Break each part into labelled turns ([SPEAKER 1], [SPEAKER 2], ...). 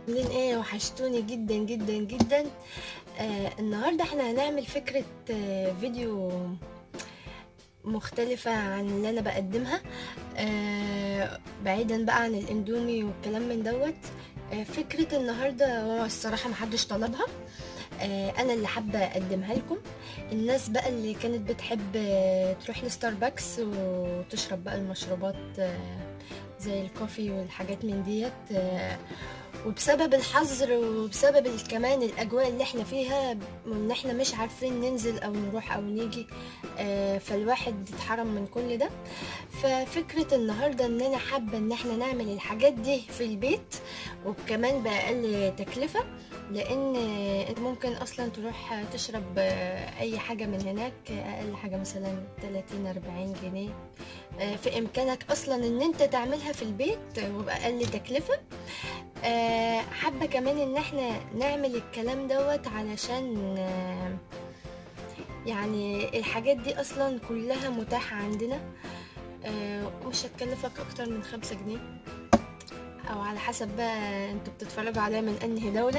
[SPEAKER 1] عاملين ايه وحشتوني جدا جدا جدا آه النهارده احنا هنعمل فكرة آه فيديو مختلفة عن اللي انا بقدمها آه بعيدا بقى عن الاندومي والكلام من دوت آه فكرة النهاردة هو الصراحة محدش طلبها آه انا اللي حابة اقدمها لكم الناس بقى اللي كانت بتحب آه تروح لستاربكس وتشرب بقى المشروبات آه زي الكوفي والحاجات من ديت آه وبسبب الحظر وبسبب كمان الاجواء اللي احنا فيها وان احنا مش عارفين ننزل او نروح او نيجي آه فالواحد اتحرم من كل ده ففكرة النهاردة ان انا حابة ان احنا نعمل الحاجات دي في البيت وكمان باقل تكلفة لان انت ممكن اصلا تروح تشرب اي حاجة من هناك اقل حاجة مثلا 30 40 جنيه في امكانك اصلا ان انت تعملها في البيت وباقل تكلفة حابة كمان ان احنا نعمل الكلام دوت علشان يعني الحاجات دي اصلا كلها متاحة عندنا مش هتكلفك اكتر من خمسة جنيه او على حسب بقى انتوا بتتفرجوا عليها من انهي دولة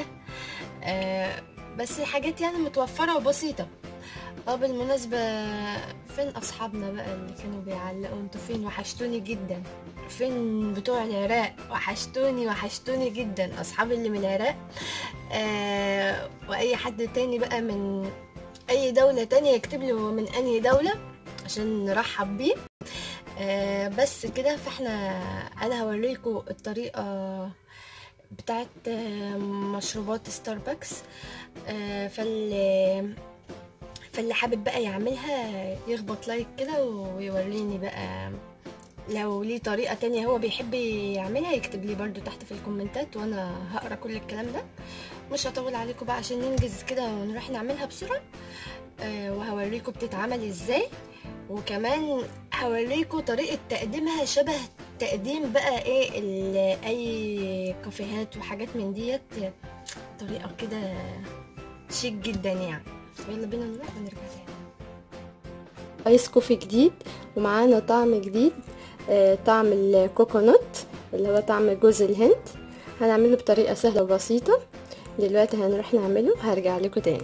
[SPEAKER 1] بس حاجات يعني متوفرة وبسيطة اه بالمناسبة فين اصحابنا بقى اللي كانوا بيعلقوا انتوا فين وحشتوني جدا فين بتوع العراق وحشتوني وحشتوني جدا اصحابي اللي من العراق آه واي حد تاني بقى من اي دولة تانية يكتب لي هو من انهي دولة عشان نرحب بيه آه بس كده فاحنا انا هوريكم الطريقة بتاعت مشروبات ستاربكس آه فاللي فاللي حابب بقى يعملها يخبط لايك كده ويوريني بقى لو ليه طريقة تانية هو بيحب يعملها يكتب لي برضو تحت في الكومنتات وانا هقرا كل الكلام ده مش هطول عليكم بقى عشان ننجز كده ونروح نعملها بسرعة أه وهوريكم بتتعمل ازاي وكمان هوريكم طريقة تقديمها شبه تقديم بقى ايه اي كافيهات وحاجات من ديت طريقة كده شيك جدا يعني يلا بينا نروح ونرجع تاني
[SPEAKER 2] ايس كوفي جديد ومعانا طعم جديد آه طعم الكوكونات اللي هو طعم جوز الهند هنعمله بطريقه سهله وبسيطه دلوقتي هنروح نعمله هرجع لكم تاني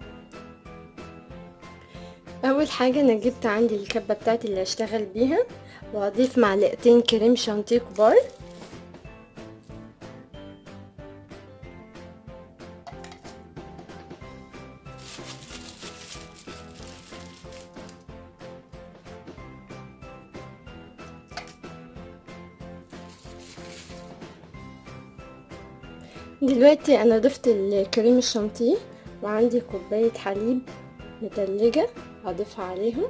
[SPEAKER 2] اول حاجه انا جبت عندي الكبه بتاعتي اللي هشتغل بيها وهضيف معلقتين كريم شانتيه كبار دلوقتي انا ضفت الكريم الشانتيه وعندي كوبايه حليب متلجه هضيفها عليهم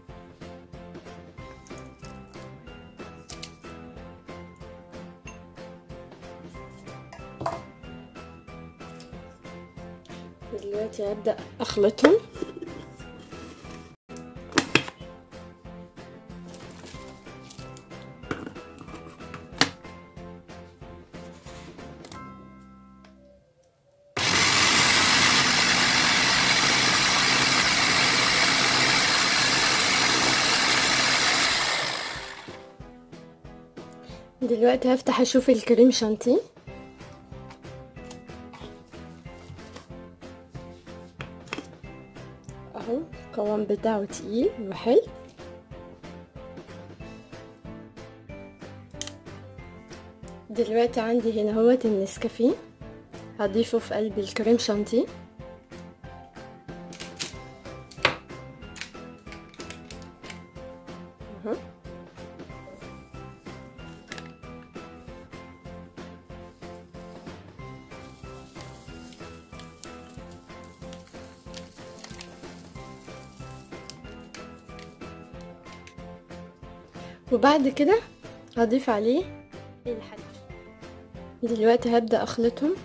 [SPEAKER 2] دلوقتي هبدا اخلطهم دلوقتي هفتح اشوف الكريم شانتيه اهو القوام بتاعه تقيل وحلو دلوقتي عندي هنا هوت النسكافيه هضيفه في قلب الكريم شانتيه اهو وبعد كده هضيف عليه الحليب دلوقتي هبدأ اخلطهم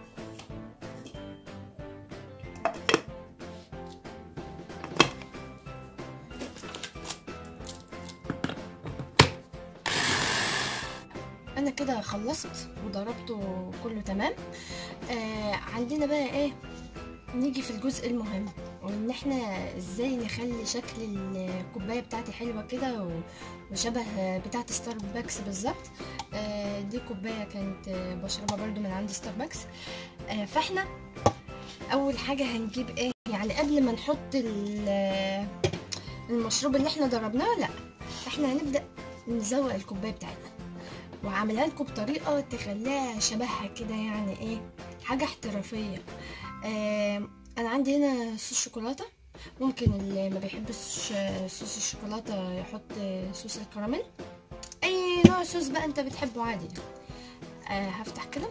[SPEAKER 1] انا كده خلصت وضربته كله تمام آه عندنا بقى ايه نيجي في الجزء المهم وان احنا ازاي نخلي شكل الكوبايه بتاعتي حلوه كده وشبه بتاعه ستاربكس بالظبط آه، دي كوبايه كانت آه، بشربها برضو من عند ستاربكس آه، فاحنا اول حاجه هنجيب ايه يعني قبل ما نحط ال- آه، المشروب اللي احنا ضربناه لا احنا هنبدا نزوق الكوبايه بتاعتنا وعاملها لكم بطريقه تخليها شبهها كده يعني ايه حاجه احترافيه آه انا عندي هنا صوص شوكولاته ممكن اللي ما بيحبش صوص الشوكولاته يحط صوص الكراميل اي نوع صوص بقى انت بتحبه عادي آه هفتح كده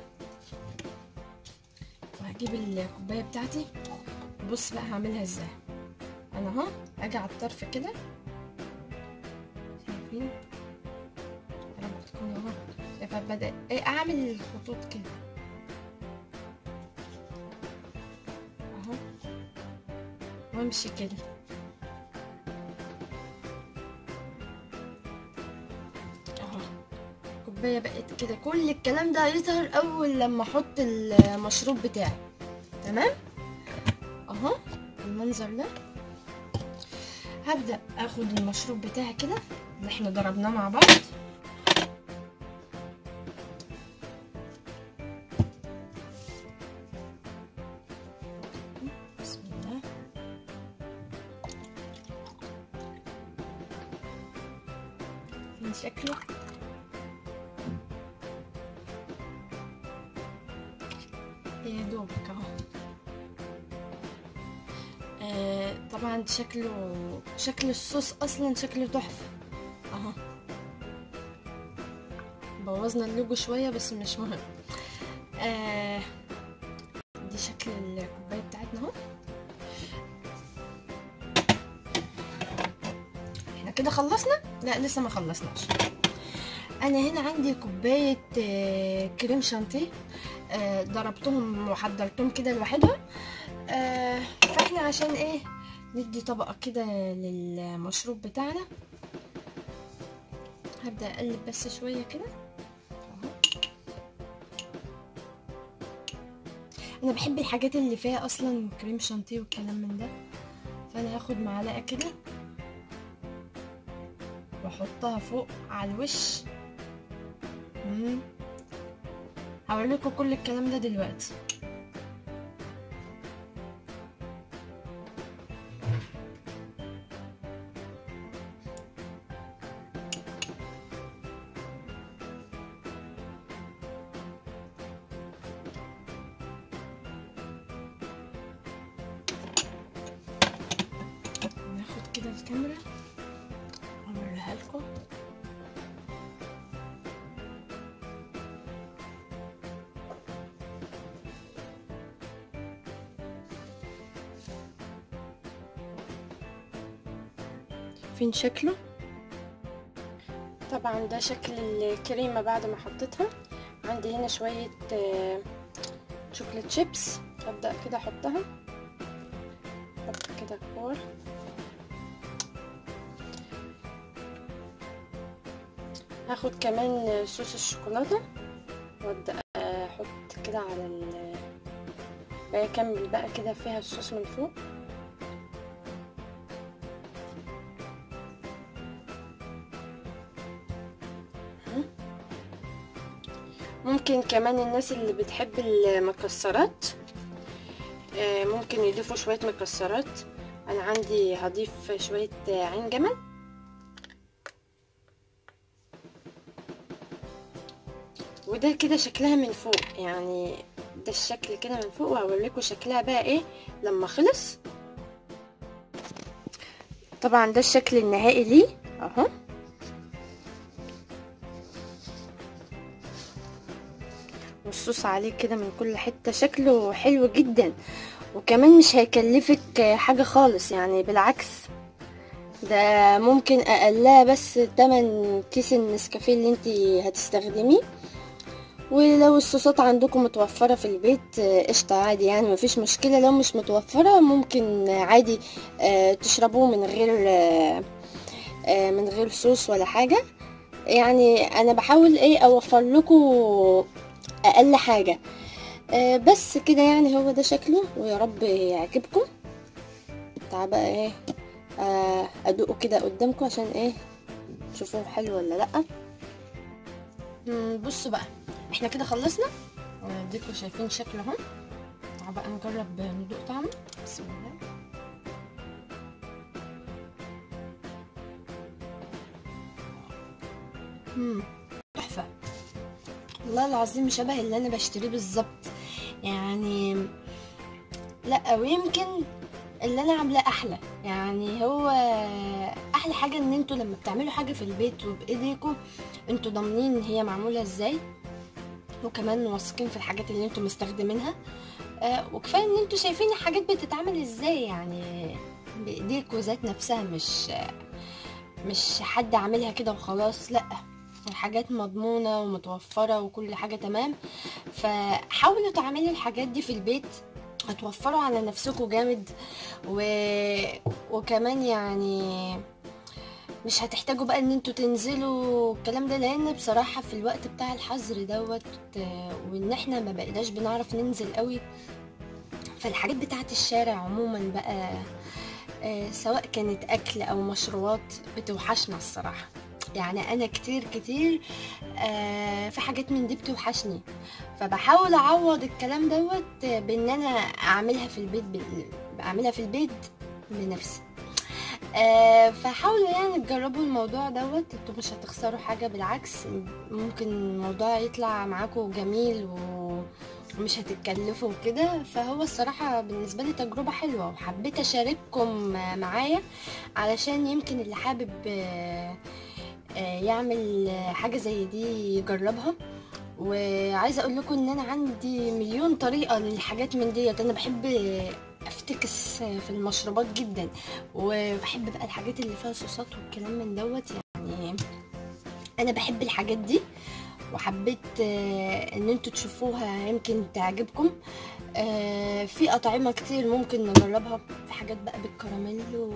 [SPEAKER 1] وهجيب الكوبايه بتاعتي بص بقى هعملها ازاي انا اهو اجي على الطرف كده شايفين يا رب تكونوا اهو شايفه بدا ايه اعمل الخطوط كده اهو وامشي كده اهو الكوبايه بقت كده كل الكلام ده هيظهر اول لما احط المشروب بتاعي تمام اهو المنظر ده هبدا اخد المشروب بتاعي كده اللي احنا ضربناه مع بعض بسم الله فين شكله يا دوبك اهو آه طبعا شكله شكل الصوص اصلا شكله تحفه اهو بوظنا اللوجو شويه بس مش مهم آه دي شكل الكوبايه بتاعتنا اهو احنا كده خلصنا لا لسه ما خلصناش انا هنا عندي كوبايه آه، كريم شانتيه آه، ضربتهم وحضرتهم كده لوحدهم آه، فاحنا عشان ايه ندي طبقه كده للمشروب بتاعنا هبدا اقلب بس شويه كده أهو. انا بحب الحاجات اللي فيها اصلا كريم شانتيه والكلام من ده فانا هاخد معلقه كده واحطها فوق على الوش مم. هوريلكوا كل الكلام ده دلوقتي ناخد كده الكاميرا اوريها لكم فين شكله طبعا ده شكل الكريمة بعد ما حطيتها عندي هنا شوية آه، شوكليت شيبس هبدأ كده احطها احط كده كور هاخد كمان صوص الشوكولاتة وابدأ احط كده على ال بقى اكمل بقى كده فيها الصوص من فوق ممكن كمان الناس اللي بتحب المكسرات آه، ممكن يضيفوا شوية مكسرات انا عندي هضيف شوية عين جمل وده كده شكلها من فوق يعني ده الشكل كده من فوق وهوريكم شكلها بقى ايه لما خلص طبعا ده الشكل النهائي ليه اهو والصوص عليه كده من كل حتة شكله حلو جدا وكمان مش هيكلفك حاجة خالص يعني بالعكس ده ممكن اقلها بس تمن كيس النسكافيه اللي انتي هتستخدميه ولو الصوصات عندكم متوفرة في البيت آه، قشطة عادي يعني مفيش مشكلة لو مش متوفرة ممكن عادي آه، تشربوه من غير آه، آه، من غير صوص ولا حاجة يعني انا بحاول ايه اوفر لكم اقل حاجة آه، بس كده يعني هو ده شكله ويا رب يعجبكم تعال بقى ايه آه، ادوقه كده قدامكم عشان ايه تشوفوه حلو ولا لا مم، بصوا بقى احنا كده خلصنا اديكم شايفين شكله اهو تعالوا بقى نجرب ندوق طعمه بسم الله مم، تحفه والله العظيم شبه اللي انا بشتريه بالظبط يعني لا ويمكن اللي انا عاملاه احلى يعني هو احلى حاجه ان انتوا لما بتعملوا حاجه في البيت وبايديكم انتوا ضامنين ان هي معموله ازاي وكمان واثقين في الحاجات اللي انتوا مستخدمينها آه وكفايه ان انتوا شايفين الحاجات بتتعمل ازاي يعني بايديكوا ذات نفسها مش مش حد عاملها كده وخلاص لا الحاجات مضمونة ومتوفرة وكل حاجة تمام فحاولوا تعملوا الحاجات دي في البيت هتوفروا على نفسكم جامد و... وكمان يعني مش هتحتاجوا بقى ان انتوا تنزلوا الكلام ده لان بصراحة في الوقت بتاع الحظر دوت آه، وان احنا ما بقيناش بنعرف ننزل قوي فالحاجات بتاعت الشارع عموما بقى آه، سواء كانت اكل او مشروبات بتوحشنا الصراحة يعني انا كتير كتير آه، في حاجات من دي بتوحشني فبحاول اعوض الكلام دوت بان انا اعملها في البيت بال- اعملها في البيت بنفسي آه، فحاولوا يعني تجربوا الموضوع دوت انتوا مش هتخسروا حاجة بالعكس ممكن الموضوع يطلع معاكم جميل و- ومش هتتكلفوا وكده فهو الصراحة بالنسبة لي تجربة حلوة وحبيت أشارككم آه، معايا علشان يمكن اللي حابب آه، آه، يعمل آه، حاجة زي دي يجربها وعايزه اقول لكم ان انا عندي مليون طريقه للحاجات من ديت انا بحب افتكس في المشروبات جدا وبحب بقى الحاجات اللي فيها صوصات والكلام من دوت يعني انا بحب الحاجات دي وحبيت آه، ان انتوا تشوفوها يمكن تعجبكم آه، في اطعمه كتير ممكن نجربها في حاجات بقى بالكراميل و...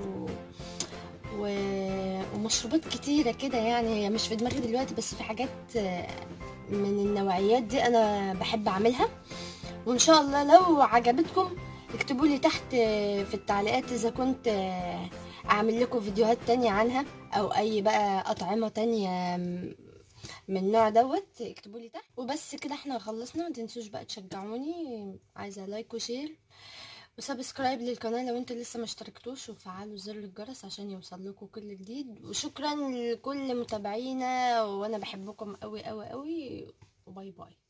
[SPEAKER 1] و... ومشروبات كتيره كده يعني هي مش في دماغي دلوقتي بس في حاجات آه، من النوعيات دي انا بحب اعملها وان شاء الله لو عجبتكم اكتبوا لي تحت في التعليقات اذا كنت اعمل لكم فيديوهات تانية عنها او اي بقى اطعمة تانية من النوع دوت اكتبوا لي تحت وبس كده احنا خلصنا ما تنسوش بقى تشجعوني عايزه لايك وشير وسبسكرايب للقناه لو انتوا لسه ما اشتركتوش وفعلوا زر الجرس عشان يوصل لكم كل جديد وشكرا لكل متابعينا وانا بحبكم قوي قوي قوي وباي باي